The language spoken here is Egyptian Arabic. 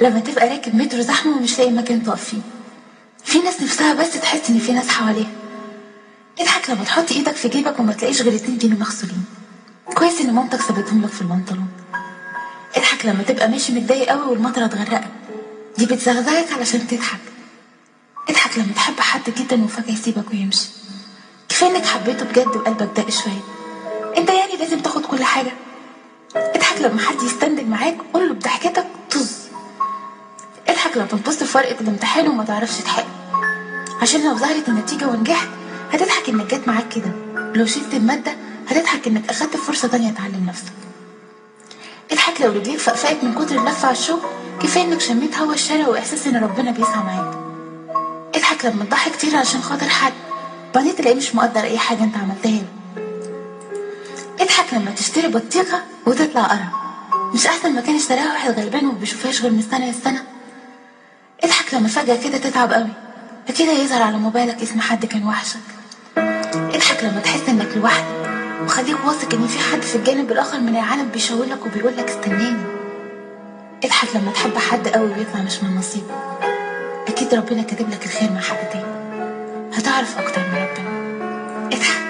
لما تبقى راكب مترو زحمة ومش لاقي مكان تقف فيه في ناس نفسها بس تحس ان في ناس حواليها اضحك لما تحط ايدك في جيبك وما تلاقيش غير اتنين جنيه مغسولين كويس ان مامتك سابتهم لك في البنطلون اضحك لما تبقى ماشي متضايق قوي والمطره تغرقك دي بتزغزغك علشان تضحك اضحك لما تحب حد جدا وفجأة يسيبك ويمشي كفاية انك حبيته بجد وقلبك دق شوية انت يعني لازم تاخد كل حاجة اضحك لما حد يستندل معاك قول له بضحكتك طز اضحك لما تبص في ورقة الامتحان وما تعرفش تحل عشان لو ظهرت النتيجة ونجحت هتضحك انك جت معاك كده لو شلت المادة هتضحك انك اخدت فرصة تانية تعلم نفسك اضحك لو رجليك فقفقت من كتر اللف على الشغل كفاية انك شميت هوا الشارع واحساس ان ربنا بيسعى معاك اضحك لما تضحي كتير عشان خاطر حد بعدين تلاقيه مش مقدر اي حاجة انت عملتها له اضحك لما تشتري بطيخة وتطلع قرع مش احسن ما كان اشتراها واحد غلبان وما بيشوفهاش غير من سنة للسنة اضحك لما فجأة كده تتعب قوي فكده يظهر على موبايلك اسم حد كان وحشك اضحك لما تحس انك لوحدك وخليك واثق ان في حد في الجانب الاخر من العالم بيشاور لك وبيقول لك استناني اضحك لما تحب حد قوي ويطلع مش من نصيبك اكيد ربنا كاتب لك الخير مع حد تاني هتعرف اكتر من ربنا اضحك